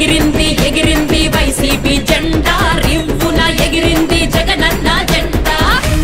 ఎగిరింది ఎగిరింది వైసీపీ జెండా రివ్వున ఎగిరింది జగనన్న జెండా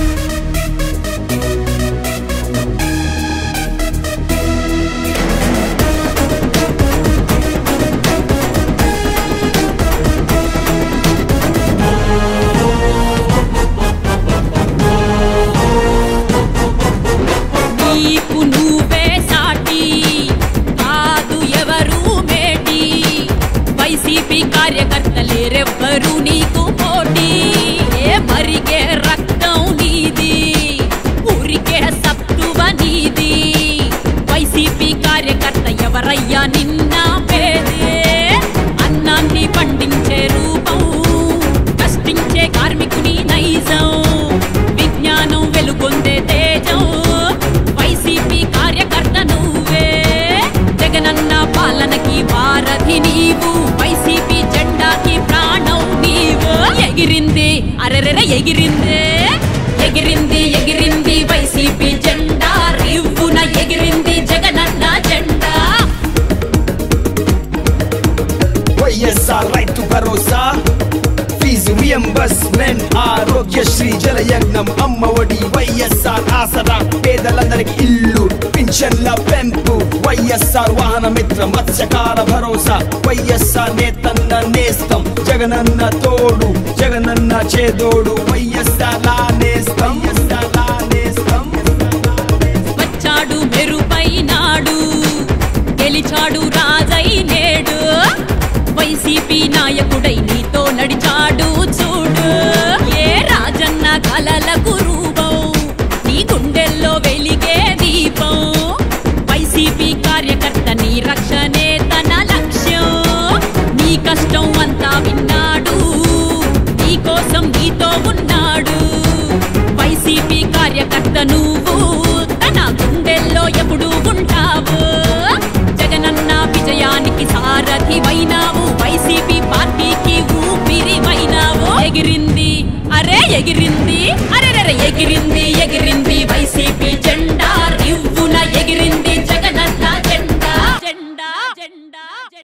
నీకు నువ్వే సాటి కాదు ఎవరు మేటి వైసీపీ కార్యకర్తలేరెవ్వరు నీకు పోటీ ఏ మరిగే రక్తం నీది ఊరికే సత్తువ నీది వైసీపీ కార్యకర్త ఎవరయ్యా నిన్న పేదే అన్నాన్ని పండించే రూపం కష్టించే కార్మికుని నైజం విజ్ఞానం వెలుగొందే తేజం వైసీపీ కార్యకర్త నువ్వే జగనన్న పాలనకి వారధి నీవు వైసీపీ జెండాకి ప్రాణం నీవు ఎగిరింది అరెరెర ఎగిరిందే ఎగిరింది ఎగిరింది వైసీపీ జెండా రివ్వున ఎగిరింది జగనన్న జెండా వైఎస్ఆర్ రైతు భరోసా ఫీజు రియంబర్స్మెంట్ ఆరోగ్యశ్రీ జలయజ్ఞం అమ్మ ఒడి వైఎస్ఆర్ ఆసరా పేదలందరికి ఇల్లు పింఛన్ల పెంపు వైఎస్ఆర్ వాహన మిత్ర మత్స్యకార భరోసా వైఎస్ఆర్ నేతన్న నేస్తం జగనన్న తోడు జగనన్న చేదోడు వైఎస్ఆర్ లా నేస్తం వైఎస్ఆర్ లా నేస్తం వచ్చాడు మెరుపైనాడు గెలిచాడు రాజై నేడు వైసీపీ నాయకుడై నీతో నడిచాడు చూడు ఏ రాజన్న కలలకు రూపం నీ గుండెల్లో వెలిగే దీపం వైసీపీ కార్యకర్త నీ రక్షణే తన లక్ష్యం నీ కష్టం అంతా విన్నాడు నీ కోసం నీతో ఉన్నాడు వైసీపీ కార్యకర్త నువ్వు తన గుండెల్లో ఎప్పుడు ఉంటావు జగనన్న విజయానికి సారథి వైనావు వైసీపీ పార్టీకి ఊపిరి వైనావు ఎగిరింది అరే ఎగిరింది అరెరెర ఎగిరింది